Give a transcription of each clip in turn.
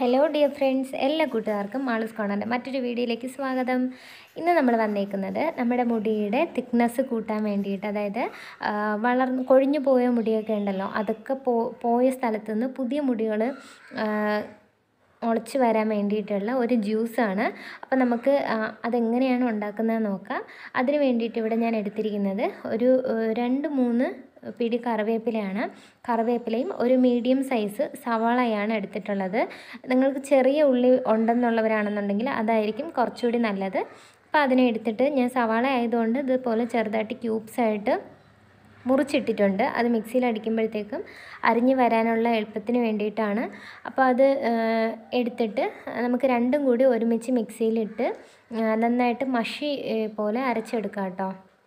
hello dear friends എല്ലാ കൂട്ടുകാർക്കും മാളൂസ് കോണറിൻ്റെ മറ്റൊരു വീഡിയോയിലേക്ക് സ്വാഗതം ഇന്ന് നമ്മൾ വന്നേക്കുന്നത് നമ്മുടെ മുടിയുടെ തിക്നെസ് കൂട്ടാൻ വേണ്ടിയിട്ട് അതായത് ആ, വളർന്ന് കൊഴിഞ്ഞു പോയ മുടിയൊക്കെ ഉണ്ടല്ലോ അതൊക്കെ പോ പോയ സ്ഥലത്ത് നിന്ന് പുതിയ മുടികൾ മുളച്ച് വരാൻ വേണ്ടിയിട്ടുള്ള ഒരു ജ്യൂസാണ് അപ്പോൾ നമുക്ക് ആ, അതെങ്ങനെയാണ് ഉണ്ടാക്കുന്നത് നോക്കാം അതിന് വേണ്ടിയിട്ട് ഇവിടെ ഞാൻ എടുത്തിരിക്കുന്നത് ഒരു ഏഹ്, രണ്ട് മൂന്ന് പിടി കറിവേപ്പിലയാണ് കറിവേപ്പിലയും ഒരു മീഡിയം സൈസ് സവാളയാണ് എടുത്തിട്ടുള്ളത് നിങ്ങൾക്ക് ചെറിയ ഉള്ളി ഉണ്ടെന്നുള്ളവരാണെന്നുണ്ടെങ്കിൽ അതായിരിക്കും കുറച്ചുകൂടി നല്ലത് അപ്പോൾ അതിനെ എടുത്തിട്ട് ഞാൻ സവാള ആയതുകൊണ്ട് ഇതുപോലെ ചെറുതായിട്ട് ക്യൂബ്സ് ആയിട്ട് മുറിച്ചിട്ടിട്ടുണ്ട് അത് മിക്സിയിൽ അടിക്കുമ്പോഴത്തേക്കും അരിഞ്ഞ് വരാനുള്ള എളുപ്പത്തിന് വേണ്ടിയിട്ടാണ് അപ്പോൾ അത് ആ, എടുത്തിട്ട് നമുക്ക് രണ്ടും കൂടി ഒരുമിച്ച് മിക്സിയിലിട്ട് ആ, നന്നായിട്ട് മഷി ഏ, പോലെ അരച്ചെടുക്കാം കേട്ടോ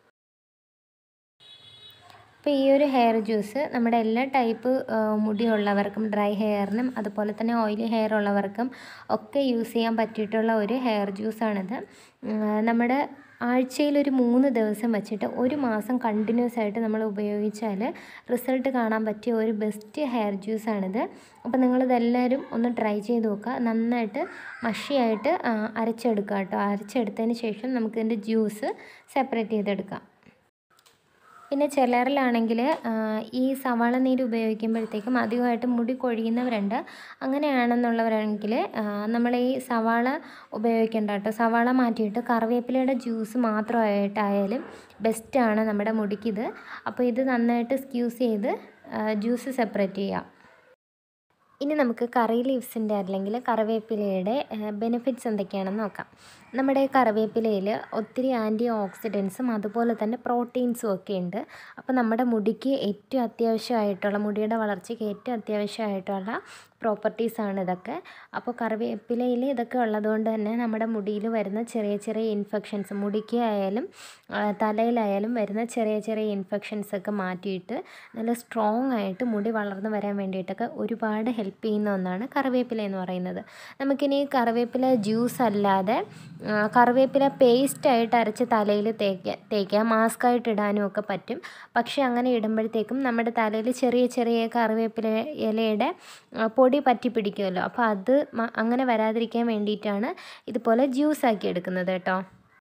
അപ്പോൾ ഈ ഒരു ഹെയർ ജ്യൂസ് നമ്മുടെ എല്ലാ ടൈപ്പ് ആ, മുടിയുള്ളവർക്കും ഡ്രൈ ഹെയറിനും അതുപോലെ തന്നെ ഓയിലി ഹെയർ ഉള്ളവർക്കും ഒക്കെ യൂസ് ചെയ്യാൻ പറ്റിയിട്ടുള്ള ഒരു ഹെയർ ജ്യൂസാണിത് ഉം, നമ്മുടെ ആഴ്ചയിൽ ഒരു മൂന്ന് ദിവസം വെച്ചിട്ട് ഒരു മാസം കണ്ടിന്യൂസ് ആയിട്ട് നമ്മൾ ഉപയോഗിച്ചാൽ റിസൾട്ട് കാണാൻ പറ്റിയ ഒരു ബെസ്റ്റ് ഹെയർ ജ്യൂസാണിത് അപ്പോൾ നിങ്ങളിതെല്ലാവരും ഒന്ന് ട്രൈ ചെയ്ത് നോക്കുക നന്നായിട്ട് മഷിയായിട്ട് ആ, അരച്ചെടുക്കുക കേട്ടോ അരച്ചെടുത്തതിന് ശേഷം നമുക്കിതിൻ്റെ ജ്യൂസ് സെപ്പറേറ്റ് ചെയ്തെടുക്കാം പിന്നെ ചിലരിലാണെങ്കിൽ ഈ സവാള നീര് ഉപയോഗിക്കുമ്പോഴത്തേക്കും അധികമായിട്ട് മുടി കൊഴിയുന്നവരുണ്ട് അങ്ങനെയാണെന്നുള്ളവരാണെങ്കിൽ നമ്മൾ ഈ സവാള ഉപയോഗിക്കേണ്ട കേട്ടോ സവാള മാറ്റിയിട്ട് കറിവേപ്പിലയുടെ ജ്യൂസ് മാത്രമായിട്ടായാലും ബെസ്റ്റാണ് നമ്മുടെ മുടിക്കിത് അപ്പോൾ ഇത് നന്നായിട്ട് സ്ക്യൂസ് ചെയ്ത് ജ്യൂസ് സെപ്പറേറ്റ് ചെയ്യാം ഇനി നമുക്ക് കറി ലീവ്സിൻ്റെ അല്ലെങ്കിൽ കറിവേപ്പിലയുടെ ബെനിഫിറ്റ്സ് എന്തൊക്കെയാണെന്ന് നോക്കാം നമ്മുടെ കറിവേപ്പിലയിൽ ഒത്തിരി ആൻറ്റി ഓക്സിഡൻസും അതുപോലെ തന്നെ പ്രോട്ടീൻസും ഒക്കെ ഉണ്ട് അപ്പോൾ നമ്മുടെ മുടിക്ക് ഏറ്റവും അത്യാവശ്യമായിട്ടുള്ള മുടിയുടെ വളർച്ചയ്ക്ക് ഏറ്റവും അത്യാവശ്യമായിട്ടുള്ള പ്രോപ്പർട്ടീസാണ് ഇതൊക്കെ അപ്പോൾ കറിവേപ്പിലയിൽ ഇതൊക്കെ ഉള്ളതുകൊണ്ട് തന്നെ നമ്മുടെ മുടിയിൽ വരുന്ന ചെറിയ ചെറിയ ഇൻഫെക്ഷൻസ് മുടിക്ക് ആയാലും ആ, തലയിലായാലും വരുന്ന ചെറിയ ചെറിയ ഇൻഫെക്ഷൻസ് ഒക്കെ മാറ്റിയിട്ട് നല്ല സ്ട്രോങ് ആയിട്ട് മുടി വളർന്നു വരാൻ വേണ്ടിയിട്ടൊക്കെ ഒരുപാട് ഹെൽപ്പ് ചെയ്യുന്ന ഒന്നാണ് കറിവേപ്പില എന്ന് പറയുന്നത് നമുക്കിനി കറിവേപ്പില ജ്യൂസ് അല്ലാതെ ആ, കറിവേപ്പില പേസ്റ്റ് ആയിട്ട് അരച്ച് തലയിൽ തേക്കുക തേക്കുക മാസ്ക് ആയിട്ട് ഇടാനും ഒക്കെ പറ്റും പക്ഷേ അങ്ങനെ ഇടുമ്പോഴത്തേക്കും നമ്മുടെ തലയിൽ ചെറിയ ചെറിയ കറിവേപ്പില ഇലയുടെ ആ, പൊടി പറ്റി പിടിക്കുമല്ലോ അപ്പോൾ അത് മ- അങ്ങനെ വരാതിരിക്കാൻ വേണ്ടിയിട്ടാണ് ഇതുപോലെ ജ്യൂസ് ആക്കി എടുക്കുന്നത് കേട്ടോ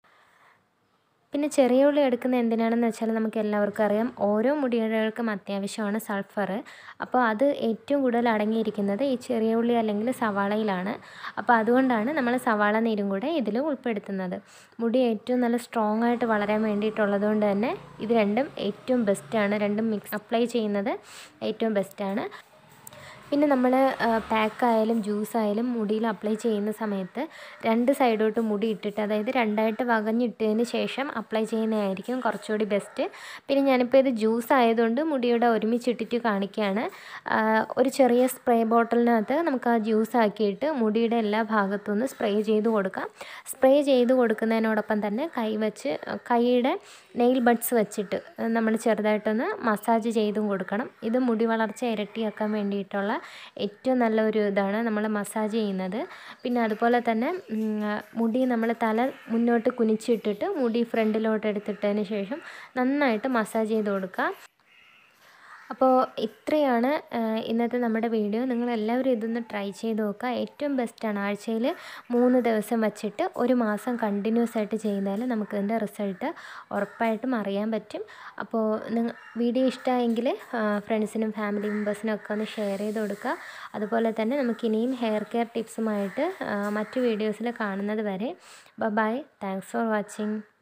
പിന്നെ ചെറിയ ഉള്ളി എടുക്കുന്നത് എന്തിനാണെന്ന് വെച്ചാൽ നമുക്ക് എല്ലാവർക്കും അറിയാം ഓരോ മുടികൾക്കും അത്യാവശ്യമാണ് സൾഫർ അപ്പോൾ അത് ഏറ്റവും കൂടുതൽ അടങ്ങിയിരിക്കുന്നത് ഈ ചെറിയ ഉള്ളി അല്ലെങ്കിൽ സവാളയിലാണ് അപ്പോൾ അതുകൊണ്ടാണ് നമ്മൾ സവാള നീരും കൂടെ ഇതിൽ ഉൾപ്പെടുത്തുന്നത് മുടി ഏറ്റവും നല്ല സ്ട്രോങ് ആയിട്ട് വളരാൻ വേണ്ടിയിട്ടുള്ളത് കൊണ്ട് തന്നെ ഇത് രണ്ടും ഏറ്റവും ബെസ്റ്റാണ് രണ്ടും മിക്സ് അപ്ലൈ ചെയ്യുന്നത് ഏറ്റവും ബെസ്റ്റാണ് പിന്നെ നമ്മൾ പാക്കായാലും ജ്യൂസായാലും മുടിയിൽ അപ്ലൈ ചെയ്യുന്ന സമയത്ത് രണ്ട് സൈഡോട്ട് മുടി ഇട്ടിട്ട് അതായത് രണ്ടായിട്ട് വകഞ്ഞിട്ടതിന് ശേഷം അപ്ലൈ ചെയ്യുന്നതായിരിക്കും കുറച്ചുകൂടി ബെസ്റ്റ് പിന്നെ ഞാനിപ്പോൾ ഇത് ജ്യൂസ് ആയതുകൊണ്ട് മുടിയുടെ ഒരുമിച്ചിട്ടിട്ട് കാണിക്കുകയാണ് ആ, ഒരു ചെറിയ സ്പ്രേ ബോട്ടിലിനകത്ത് നമുക്ക് ആ ജ്യൂസ് ആക്കിയിട്ട് മുടിയുടെ എല്ലാ ഭാഗത്തു നിന്ന് സ്പ്രേ ചെയ്ത് കൊടുക്കാം സ്പ്രേ ചെയ്ത് കൊടുക്കുന്നതിനോടൊപ്പം തന്നെ കൈ വെച്ച് കൈയുടെ നെയിൽ ബഡ്സ് വെച്ചിട്ട് നമ്മൾ ചെറുതായിട്ടൊന്ന് മസാജ് ചെയ്തും കൊടുക്കണം ഇത് മുടി വളർച്ച ഇരട്ടിയാക്കാൻ വേണ്ടിയിട്ടുള്ള ഏറ്റവും നല്ല ഒരു ഇതാണ് നമ്മൾ മസാജ് ചെയ്യുന്നത് പിന്നെ അതുപോലെ തന്നെ ഉം, മുടി നമ്മൾ തല മുന്നോട്ട് കുനിച്ചിട്ടിട്ട് മുടി ഫ്രണ്ടിലോട്ട് എടുത്തിട്ടതിന് ശേഷം നന്നായിട്ട് മസാജ് ചെയ്ത് കൊടുക്കുക അപ്പോൾ ഇത്രയാണ് ആ, ഇന്നത്തെ നമ്മുടെ വീഡിയോ നിങ്ങളെല്ലാവരും ഇതൊന്ന് ട്രൈ ചെയ്ത് നോക്കുക ഏറ്റവും ബെസ്റ്റാണ് ആഴ്ചയിൽ മൂന്ന് ദിവസം വച്ചിട്ട് ഒരു മാസം കണ്ടിന്യൂസ് ആയിട്ട് ചെയ്താൽ നമുക്ക് ഇതിൻ്റെ റിസൾട്ട് ഉറപ്പായിട്ടും അറിയാൻ പറ്റും അപ്പോൾ നിങ്ങൾ വീഡിയോ ഇഷ്ടമായെങ്കിൽ ഫ്രണ്ട്സിനും ഫാമിലി മെമ്പേഴ്സിനും ഒക്കെ ഒന്ന് ഷെയർ ചെയ്ത് കൊടുക്കുക അതുപോലെ തന്നെ നമുക്ക് ഇനിയും ഹെയർ കെയർ ടിപ്സുമായിട്ട് ആ, മറ്റു വീഡിയോസിൽ കാണുന്നത് വരെ ബൈ താങ്ക്സ് ഫോർ വാച്ചിങ്